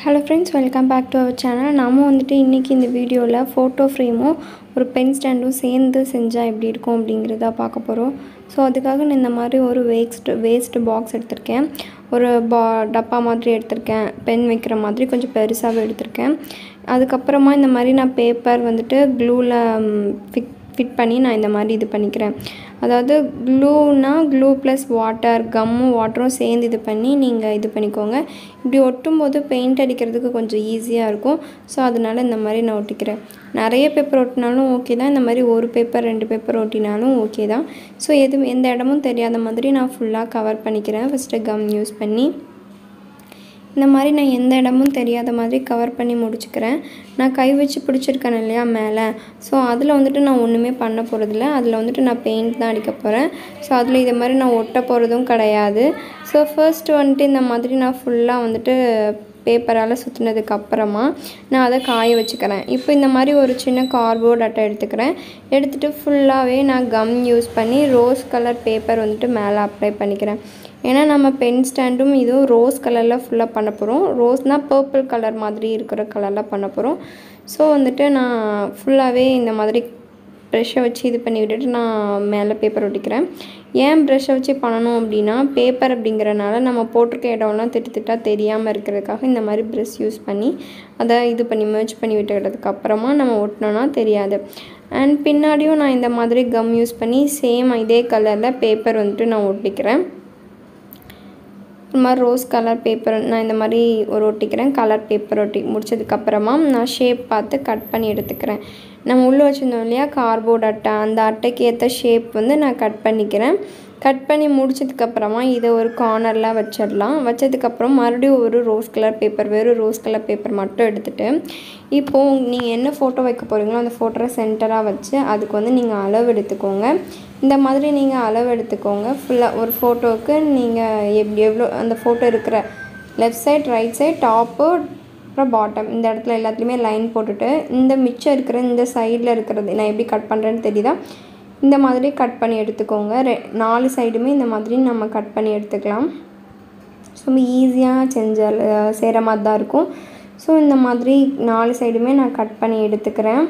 hello friends welcome back to our channel நாம வந்துட்டு இன்றைக்கி இந்த வீடியோவில் ஃபோட்டோ ஃப்ரேமும் ஒரு பென் ஸ்டாண்டும் சேர்ந்து செஞ்சால் எப்படி இருக்கும் அப்படிங்கிறத பார்க்க போகிறோம் ஸோ அதுக்காக நான் இந்த மாதிரி ஒரு வேஸ்ட் வேஸ்ட் பாக்ஸ் எடுத்திருக்கேன் ஒரு பா டப்பா மாதிரி எடுத்திருக்கேன் பென் வைக்கிற மாதிரி கொஞ்சம் பெருசாகவே எடுத்திருக்கேன் அதுக்கப்புறமா இந்த மாதிரி நான் பேப்பர் வந்துட்டு க்ளூவில் ஃபிக் ஃபிட் பண்ணி நான் இந்த மாதிரி இது பண்ணிக்கிறேன் அதாவது க்ளூனா க்ளூ ப்ளஸ் வாட்டர் கம்மும் வாட்டரும் சேர்ந்து இது பண்ணி நீங்கள் இது பண்ணிக்கோங்க இப்படி ஒட்டும் போது பெயிண்ட் அடிக்கிறதுக்கு கொஞ்சம் ஈஸியாக இருக்கும் ஸோ அதனால் இந்த மாதிரி நான் ஒட்டிக்கிறேன் நிறைய பேப்பர் ஒட்டினாலும் ஓகே தான் இந்த மாதிரி ஒரு பேப்பர் ரெண்டு பேப்பர் ஒட்டினாலும் ஓகே தான் ஸோ எதுவும் எந்த இடமும் தெரியாத மாதிரி நான் ஃபுல்லாக கவர் பண்ணிக்கிறேன் ஃபஸ்ட்டு கம் யூஸ் பண்ணி இந்த மாதிரி நான் எந்த இடமும் தெரியாத மாதிரி கவர் பண்ணி முடிச்சுக்கிறேன் நான் கை வச்சு பிடிச்சிருக்கேன் இல்லையா மேலே ஸோ அதில் வந்துட்டு நான் ஒன்றுமே பண்ண போகிறதில்ல அதில் வந்துட்டு நான் பெயிண்ட் தான் அடிக்க போகிறேன் ஸோ அதில் இதை மாதிரி நான் ஒட்ட போகிறதும் கிடையாது ஸோ ஃபர்ஸ்ட் வந்துட்டு இந்த மாதிரி நான் ஃபுல்லாக வந்துட்டு பேப்பரால் சுற்றினதுக்கு அப்புறமா நான் அதை காய வச்சுக்கிறேன் இப்போ இந்த மாதிரி ஒரு சின்ன கார்போர்ட் அட்டை எடுத்துக்கிறேன் எடுத்துகிட்டு ஃபுல்லாகவே நான் கம் யூஸ் பண்ணி ரோஸ் கலர் பேப்பர் வந்துட்டு மேலே அப்ளை பண்ணிக்கிறேன் ஏன்னா நம்ம பென் ஸ்டாண்டும் இதுவும் ரோஸ் கலரில் ஃபுல்லாக பண்ண போகிறோம் ரோஸ்னால் பர்பிள் கலர் மாதிரி இருக்கிற கலரில் பண்ண போகிறோம் ஸோ வந்துட்டு நான் ஃபுல்லாகவே இந்த மாதிரி ப்ரெஷ்ஷை வச்சு இது பண்ணி விட்டுட்டு நான் மேலே பேப்பர் ஒட்டிக்கிறேன் ஏன் ப்ரெஷ்ஷை வச்சு பண்ணணும் அப்படின்னா பேப்பர் அப்படிங்கிறனால நம்ம போட்டிருக்க இடம்லாம் திட்டு திட்டாக தெரியாமல் இருக்கிறதுக்காக இந்த மாதிரி ப்ரெஷ் யூஸ் பண்ணி அதை இது பண்ணி மேட்ச் பண்ணி விட்டுக்கிறதுக்கு அப்புறமா நம்ம ஒட்டினோன்னா தெரியாது அண்ட் பின்னாடியும் நான் இந்த மாதிரி கம் யூஸ் பண்ணி சேம் இதே கலரில் பேப்பர் வந்துட்டு நான் ஒட்டிக்கிறேன் இந்த மாதிரி ரோஸ் கலர் பேப்பர் நான் இந்த மாதிரி ஒரு ஒட்டிக்கிறேன் கலர் பேப்பர் ஒட்டி முடிச்சதுக்கப்புறமா நான் ஷேப் பார்த்து கட் பண்ணி எடுத்துக்கிறேன் நம்ம உள்ளே வச்சுருந்தோம் இல்லையா கார்போர்ட் அட்டை அந்த அட்டைக்கு ஏற்ற ஷேப் வந்து நான் கட் பண்ணிக்கிறேன் கட் பண்ணி முடிச்சதுக்கப்புறமா இதை ஒரு கார்னரில் வச்சிடலாம் வச்சதுக்கப்புறம் மறுபடியும் ஒரு ரோஸ் கலர் பேப்பர் வெறும் ரோஸ் கலர் பேப்பர் மட்டும் எடுத்துகிட்டு இப்போது நீங்கள் என்ன ஃபோட்டோ வைக்க போகிறீங்களோ அந்த ஃபோட்டோவை சென்டராக வச்சு அதுக்கு வந்து நீங்கள் அளவு எடுத்துக்கோங்க இந்த மாதிரி நீங்கள் அளவு எடுத்துக்கோங்க ஃபுல்லாக ஒரு ஃபோட்டோவுக்கு நீங்கள் எப்படி எவ்வளோ அந்த ஃபோட்டோ இருக்கிற left side right side top அப்புறம் பாட்டம் இந்த இடத்துல எல்லாத்துலேயுமே லைன் போட்டுட்டு இந்த மிச்சம் இருக்கிற இந்த சைடில் இருக்கிறது நான் எப்படி கட் பண்ணுறேன்னு தெரியுதா இந்த மாதிரி கட் பண்ணி எடுத்துக்கோங்க ரெ நாலு சைடுமே இந்த மாதிரி நம்ம கட் பண்ணி எடுத்துக்கலாம் ரொம்ப ஈஸியாக செஞ்ச செய்கிற மாதிரி தான் இருக்கும் ஸோ இந்த மாதிரி நாலு சைடுமே நான் கட் பண்ணி எடுத்துக்கிறேன்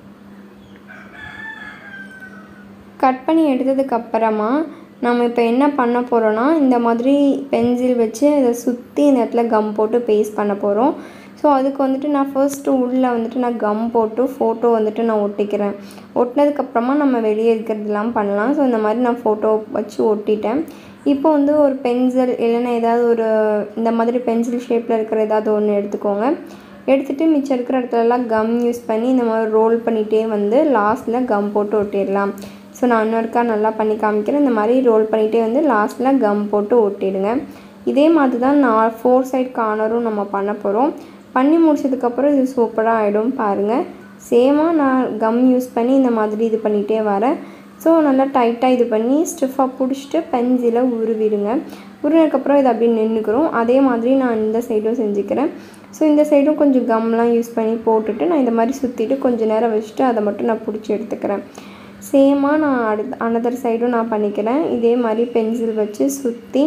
கட் பண்ணி எடுத்ததுக்கப்புறமா நம்ம இப்போ என்ன பண்ண போகிறோன்னா இந்த மாதிரி பென்சில் வச்சு இதை சுற்றி இந்த இடத்துல கம் போட்டு பேஸ்ட் பண்ண போகிறோம் ஸோ அதுக்கு வந்துட்டு நான் ஃபர்ஸ்ட்டு உள்ளே வந்துட்டு நான் கம் போட்டு ஃபோட்டோ வந்துட்டு நான் ஒட்டிக்கிறேன் ஒட்டினதுக்கப்புறமா நம்ம வெளியே இருக்கிறதுலாம் பண்ணலாம் ஸோ இந்த மாதிரி நான் ஃபோட்டோ வச்சு ஒட்டிட்டேன் இப்போ வந்து ஒரு பென்சில் இல்லைன்னா ஏதாவது ஒரு இந்த மாதிரி பென்சில் ஷேப்பில் இருக்கிற ஏதாவது ஒன்று எடுத்துக்கோங்க எடுத்துகிட்டு மிச்சம் இருக்கிற இடத்துலலாம் கம் யூஸ் பண்ணி இந்த மாதிரி ரோல் பண்ணிகிட்டே வந்து லாஸ்ட்டில் கம் போட்டு ஒட்டிடலாம் ஸோ நான் இன்னொருக்கா நல்லா பண்ணி காமிக்கிறேன் இந்த மாதிரி ரோல் பண்ணிகிட்டே வந்து லாஸ்ட்டில் கம் போட்டு ஒட்டிடுங்க இதே மாதிரி தான் நான் ஃபோர் சைட் கார்னரும் நம்ம பண்ண போகிறோம் பண்ணி முடிச்சதுக்கப்புறம் இது சூப்பராக ஆகிடும் பாருங்கள் சேமாக நான் கம் யூஸ் பண்ணி இந்த மாதிரி இது பண்ணிகிட்டே வரேன் ஸோ நல்லா டைட்டாக இது பண்ணி ஸ்டிஃபாக பிடிச்சிட்டு பென்சிலை உருவிடுங்க உருவினதுக்கப்புறம் இது அப்படியே நின்றுக்கிறோம் அதே மாதிரி நான் இந்த சைடும் செஞ்சுக்கிறேன் ஸோ இந்த சைடும் கொஞ்சம் கம்லாம் யூஸ் பண்ணி போட்டுட்டு நான் இந்த மாதிரி சுற்றிட்டு கொஞ்சம் நேரம் வச்சுட்டு அதை மட்டும் நான் பிடிச்சி எடுத்துக்கிறேன் சேமாக நான் அடுத்த அனதர் சைடும் நான் பண்ணிக்கிறேன் இதே மாதிரி பென்சில் வச்சு சுற்றி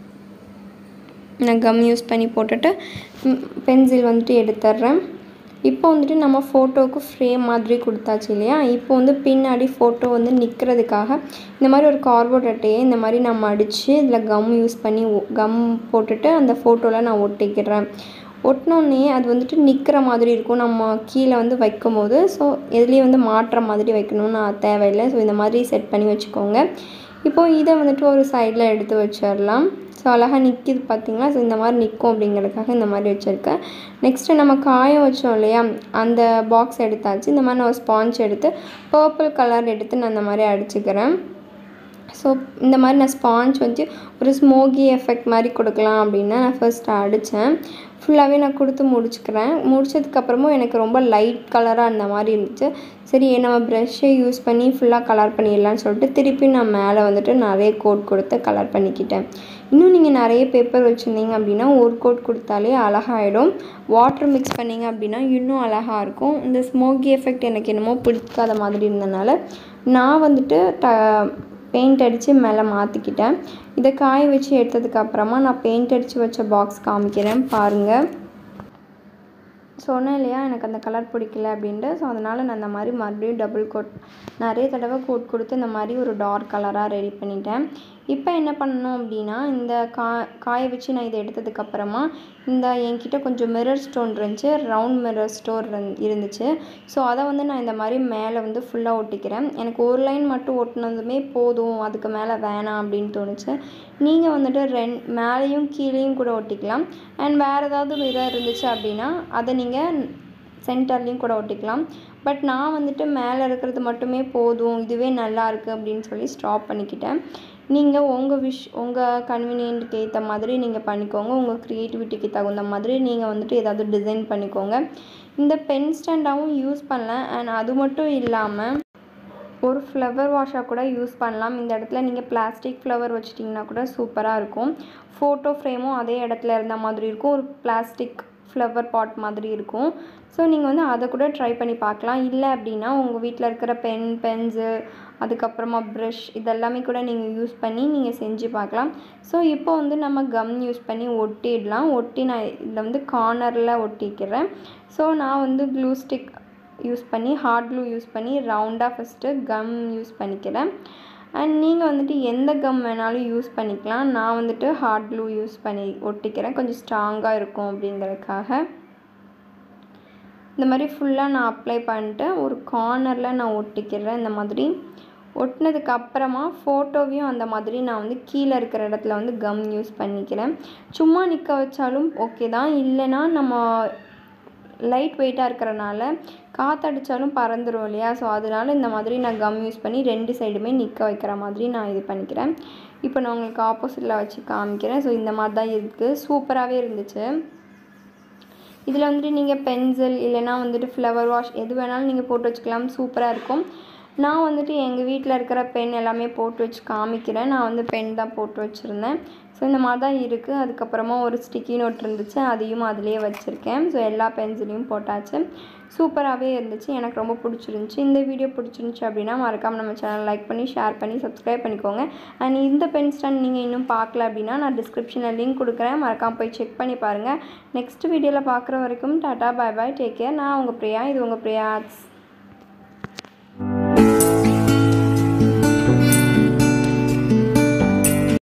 நான் கம் யூஸ் பண்ணி போட்டுட்டு பென்சில் வந்துட்டு எடுத்துட்றேன் இப்போ வந்துட்டு நம்ம ஃபோட்டோவுக்கு ஃப்ரேம் மாதிரி கொடுத்தாச்சு இல்லையா இப்போ வந்து பின்னாடி ஃபோட்டோ வந்து நிற்கிறதுக்காக இந்த மாதிரி ஒரு கார்போர்ட் அட்டையை இந்த மாதிரி நான் மடித்து இதில் கம் யூஸ் பண்ணி கம் போட்டுட்டு அந்த ஃபோட்டோவில் நான் ஒட்டிக்கிறேன் ஒட்டினோடனே அது வந்துட்டு நிற்கிற மாதிரி இருக்கும் நம்ம கீழே வந்து வைக்கும் போது ஸோ எதுலேயும் வந்து மாட்டுற மாதிரி வைக்கணும்னு தேவையில்லை ஸோ இந்த மாதிரி செட் பண்ணி வச்சுக்கோங்க இப்போது இதை வந்துட்டு ஒரு சைடில் எடுத்து வச்சிடலாம் ஸோ அழகாக நிற்கிது பார்த்திங்களா ஸோ இந்த மாதிரி நிற்கும் அப்படிங்கிறதுக்காக இந்த மாதிரி வச்சுருக்கேன் நெக்ஸ்ட்டு நம்ம காய வச்சோம் இல்லையா அந்த பாக்ஸ் எடுத்தாச்சு இந்த மாதிரி நான் ஸ்பாஞ்ச் எடுத்து பர்பிள் கலர் எடுத்து நான் இந்த மாதிரி அடிச்சுக்கிறேன் ஸோ இந்த மாதிரி நான் ஸ்பாஞ்ச் வச்சு ஒரு ஸ்மோகி எஃபெக்ட் மாதிரி கொடுக்கலாம் அப்படின்னா நான் ஃபர்ஸ்ட் அடித்தேன் ஃபுல்லாகவே நான் கொடுத்து முடிச்சுக்கிறேன் முடிச்சதுக்கப்புறமும் எனக்கு ரொம்ப லைட் கலராக அந்த மாதிரி இருந்துச்சு சரி நம்ம ப்ரெஷ்ஷை யூஸ் பண்ணி ஃபுல்லாக கலர் பண்ணிடலான்னு சொல்லிட்டு திருப்பி நான் மேலே வந்துட்டு நிறைய கோட் கொடுத்து கலர் பண்ணிக்கிட்டேன் இன்னும் நீங்கள் நிறைய பேப்பர் வச்சுருந்தீங்க அப்படின்னா ஒரு கோட் கொடுத்தாலே அழகாயிடும் வாட்டர் மிக்ஸ் பண்ணிங்க அப்படின்னா இன்னும் அழகாக இருக்கும் இந்த ஸ்மோகி எஃபெக்ட் எனக்கு என்னமோ பிடிக்காத மாதிரி இருந்தனால நான் வந்துட்டு ட பெயிண்ட் அடித்து மேலே மாற்றிக்கிட்டேன் இதை காய வச்சு எடுத்ததுக்கப்புறமா நான் பெயிண்ட் அடித்து வச்ச பாக்ஸ் காமிக்கிறேன் பாருங்கள் சொன்னேன் இல்லையா எனக்கு அந்த கலர் பிடிக்கல அப்படின்ட்டு ஸோ அதனால் நான் இந்த மாதிரி மறுபடியும் டபுள் கோட் நிறைய தடவை கோட் கொடுத்து இந்த மாதிரி ஒரு டார்க் கலராக ரெடி பண்ணிட்டேன் இப்போ என்ன பண்ணணும் அப்படின்னா இந்த கா காய வச்சு நான் இதை எடுத்ததுக்கப்புறமா இந்த என்கிட்ட கொஞ்சம் மிரர் ஸ்டோன் இருந்துச்சு ரவுண்ட் மிரர் ஸ்டோர் இருந்துச்சு ஸோ அதை வந்து நான் இந்த மாதிரி மேலே வந்து ஃபுல்லாக ஒட்டிக்கிறேன் எனக்கு ஒரு லைன் மட்டும் ஒட்டினதுமே போதும் அதுக்கு மேலே வேணாம் அப்படின்னு தோணுச்சு நீங்கள் வந்துட்டு ரெண் மேலேயும் கீழேயும் கூட ஒட்டிக்கலாம் அண்ட் வேறு ஏதாவது மிரர் இருந்துச்சு அப்படின்னா அதை நீங்கள் சென்டர்லேயும் கூட ஒட்டிக்கலாம் பட் நான் வந்துட்டு மேலே இருக்கிறது மட்டுமே போதும் இதுவே நல்லா இருக்குது அப்படின்னு சொல்லி ஸ்டாப் பண்ணிக்கிட்டேன் நீங்கள் உங்கள் விஷ் உங்கள் கன்வீனியன்ட்டுக்கு ஏற்ற மாதிரி நீங்கள் பண்ணிக்கோங்க உங்கள் க்ரியேட்டிவிட்டிக்கு தகுந்த மாதிரி நீங்கள் வந்துட்டு ஏதாவது டிசைன் பண்ணிக்கோங்க இந்த பென் ஸ்டாண்டாகவும் யூஸ் பண்ணலாம் அண்ட் அது மட்டும் இல்லாமல் ஒரு ஃப்ளவர் வாஷாக கூட யூஸ் பண்ணலாம் இந்த இடத்துல நீங்கள் பிளாஸ்டிக் ஃப்ளவர் வச்சிட்டிங்கன்னா கூட சூப்பராக இருக்கும் ஃபோட்டோ ஃப்ரேமும் அதே இடத்துல இருந்த மாதிரி இருக்கும் ஒரு பிளாஸ்டிக் ஃப்ளவர் பாட் மாதிரி இருக்கும் ஸோ நீங்கள் வந்து அதை கூட ட்ரை பண்ணி பார்க்கலாம் இல்லை அப்படின்னா உங்கள் வீட்டில் இருக்கிற பென் பென்ஸு அதுக்கப்புறமா ப்ரஷ் இதெல்லாமே கூட நீங்கள் யூஸ் பண்ணி நீங்கள் செஞ்சு பார்க்கலாம் ஸோ இப்போ வந்து நம்ம கம் யூஸ் பண்ணி ஒட்டிடலாம் ஒட்டி நான் இதில் வந்து கார்னரில் ஒட்டிக்கிறேன் ஸோ நான் வந்து க்ளூ ஸ்டிக் யூஸ் பண்ணி ஹார்ட் க்ளூ யூஸ் பண்ணி ரவுண்டாக ஃபஸ்ட்டு கம் யூஸ் பண்ணிக்கிறேன் அண்ட் நீங்கள் வந்துட்டு எந்த கம் வேணாலும் யூஸ் பண்ணிக்கலாம் நான் வந்துட்டு ஹார்ட் க்ளூ யூஸ் பண்ணி ஒட்டிக்கிறேன் கொஞ்சம் ஸ்ட்ராங்காக இருக்கும் அப்படிங்கிறதுக்காக இந்த மாதிரி ஃபுல்லாக நான் அப்ளை பண்ணிட்டு ஒரு கார்னரில் நான் ஒட்டிக்கிறேன் இந்த மாதிரி ஒட்டினதுக்கு அப்புறமா ஃபோட்டோவையும் அந்த மாதிரி நான் வந்து கீழே இருக்கிற இடத்துல வந்து கம் யூஸ் பண்ணிக்கிறேன் சும்மா நிற்க வச்சாலும் ஓகே தான் இல்லைன்னா நம்ம லைட் வெயிட்டாக இருக்கிறனால காற்றடிச்சாலும் பறந்துடும் இல்லையா ஸோ அதனால இந்த மாதிரி நான் கம் யூஸ் பண்ணி ரெண்டு சைடுமே நிற்க வைக்கிற மாதிரி நான் இது பண்ணிக்கிறேன் இப்போ நான் உங்களுக்கு ஆப்போசிட்டில் வச்சு காமிக்கிறேன் ஸோ இந்த மாதிரி தான் இருக்குது சூப்பராகவே இருந்துச்சு இதில் வந்துட்டு நீங்கள் பென்சில் இல்லைனா வந்துட்டு ஃப்ளவர் வாஷ் எது வேணாலும் நீங்கள் போட்டு வச்சுக்கலாம் சூப்பராக இருக்கும் நான் வந்துட்டு எங்கள் வீட்டில் இருக்கிற பென் எல்லாமே போட்டு வச்சு காமிக்கிறேன் நான் வந்து பென் தான் போட்டு வச்சுருந்தேன் ஸோ இந்த மாதிரி தான் இருக்குது அதுக்கப்புறமா ஒரு ஸ்டிக்கி நோட் இருந்துச்சு அதையும் அதிலேயே வச்சுருக்கேன் ஸோ எல்லா பென்சிலையும் போட்டாச்சு சூப்பராகவே இருந்துச்சு எனக்கு ரொம்ப பிடிச்சிருந்துச்சி இந்த வீடியோ பிடிச்சிருந்துச்சி அப்படின்னா மறக்காமல் நம்ம சேனல் லைக் பண்ணி ஷேர் பண்ணி சப்ஸ்கிரைப் பண்ணிக்கோங்க அண்ட் இந்த பென் ஸ்டாண்ட் நீங்கள் இன்னும் பார்க்கல அப்படின்னா நான் டிஸ்கிரிப்ஷனில் லிங்க் கொடுக்குறேன் மறக்காமல் போய் செக் பண்ணி பாருங்கள் நெக்ஸ்ட் வீடியோவில் பார்க்குற வரைக்கும் tata bye bye take care நான் உங்கள் பிரியா இது உங்கள் பிரியா ஆர்ட்ஸ்